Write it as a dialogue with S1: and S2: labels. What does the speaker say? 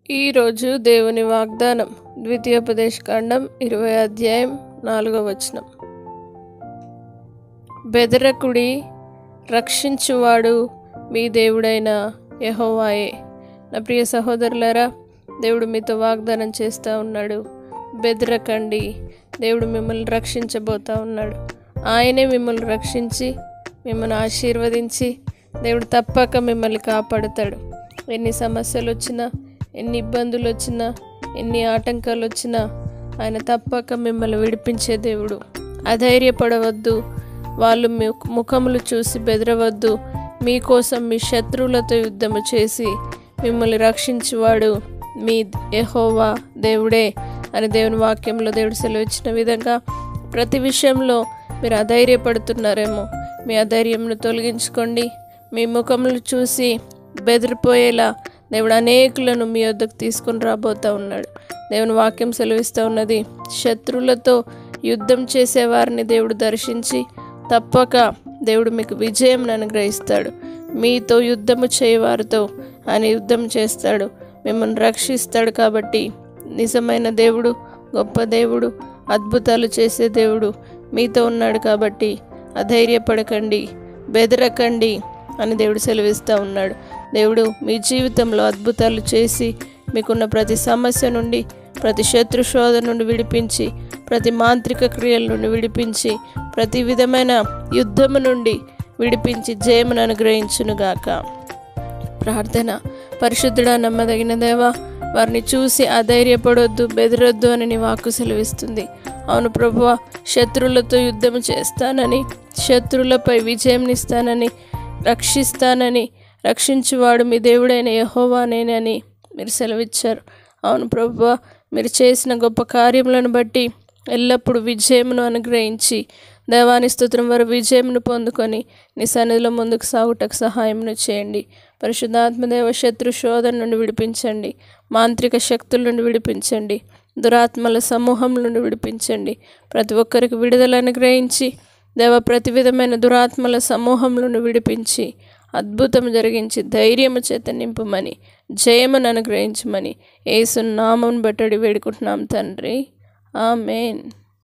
S1: ఈరోజు దేవుని వాగ్దానం ద్వితీయోపదేశకాండం ఇరవై అధ్యాయం నాలుగవ వచనం బెదరకుడి రక్షించువాడు మీ దేవుడైన యెహోవాయే నా ప్రియ సహోదరులారా దేవుడు మీతో వాగ్దానం చేస్తూ ఉన్నాడు బెదరకండి దేవుడు మిమ్మల్ని రక్షించబోతా ఉన్నాడు ఆయనే మిమ్మల్ని రక్షించి మిమ్మల్ని ఆశీర్వదించి దేవుడు తప్పక మిమ్మల్ని కాపాడుతాడు ఎన్ని సమస్యలు వచ్చినా ఎన్ని ఇబ్బందులు వచ్చినా ఎన్ని ఆటంకాలు వచ్చినా ఆయన తప్పక మిమ్మల్ని విడిపించే దేవుడు అధైర్యపడవద్దు వాళ్ళు మీ ముఖములు చూసి బెదరవద్దు మీకోసం మీ శత్రువులతో యుద్ధము చేసి మిమ్మల్ని రక్షించువాడు మీ యెహోవా దేవుడే అని దేవుని వాక్యంలో దేవుడు సెలవిచ్చిన విధంగా ప్రతి విషయంలో మీరు అధైర్యపడుతున్నారేమో మీ అధైర్యంను తొలగించుకోండి మీ ముఖములు చూసి బెదిరిపోయేలా దేవుడు అనేకులను మీ వద్దకు తీసుకొని రాబోతా ఉన్నాడు దేవుని వాక్యం సెలవిస్తూ ఉన్నది శత్రువులతో యుద్ధం చేసేవారిని దేవుడు దర్శించి తప్పక దేవుడు మీకు విజయం అనుగ్రహిస్తాడు మీతో యుద్ధము చేయవారితో ఆయన యుద్ధం చేస్తాడు మిమ్మల్ని రక్షిస్తాడు కాబట్టి నిజమైన దేవుడు గొప్ప దేవుడు అద్భుతాలు చేసే దేవుడు మీతో ఉన్నాడు కాబట్టి అధైర్యపడకండి బెదరకండి అని దేవుడు సెలవిస్తూ ఉన్నాడు దేవుడు మీ జీవితంలో అద్భుతాలు చేసి మీకున్న ప్రతి సమస్య నుండి ప్రతి శత్రు శోధ నుండి విడిపించి ప్రతి మాంత్రిక క్రియల నుండి విడిపించి ప్రతి విధమైన యుద్ధము నుండి విడిపించి జయమును అనుగ్రహించునుగాక ప్రార్థన పరిశుద్ధుడా నమ్మదగిన దేవా వారిని చూసి అధైర్యపడొద్దు బెదరొద్దు అని నీ వాక్కు సెలవిస్తుంది అవును ప్రభువ శత్రువులతో యుద్ధం చేస్తానని శత్రువులపై విజయంనిస్తానని రక్షిస్తానని రక్షించువాడు మీ దేవుడైన యహోవానేనని మీరు సెలవిచ్చారు అవును ప్రభువ మీరు చేసిన గొప్ప కార్యములను బట్టి ఎల్లప్పుడూ విజయమును అనుగ్రహించి దేవాని స్తోత్రం వారు విజయమును పొందుకొని నీ సన్నిధిలో ముందుకు సాగుటకు సహాయమును చేయండి పరిశుద్ధాత్మదేవ శత్రు శోధన నుండి విడిపించండి మాంత్రిక శక్తుల నుండి విడిపించండి దురాత్మల సమూహం నుండి విడిపించండి ప్రతి ఒక్కరికి విడుదల అనుగ్రహించి దేవ ప్రతి విధమైన దురాత్మల సమూహం నుండి విడిపించి అద్భుతం జరిగించి ధైర్యము చేత నింపుమని జయమును అనుగ్రహించమని ఏసు నామం బట్టడి వేడుకుంటున్నాం తండ్రి ఆమెన్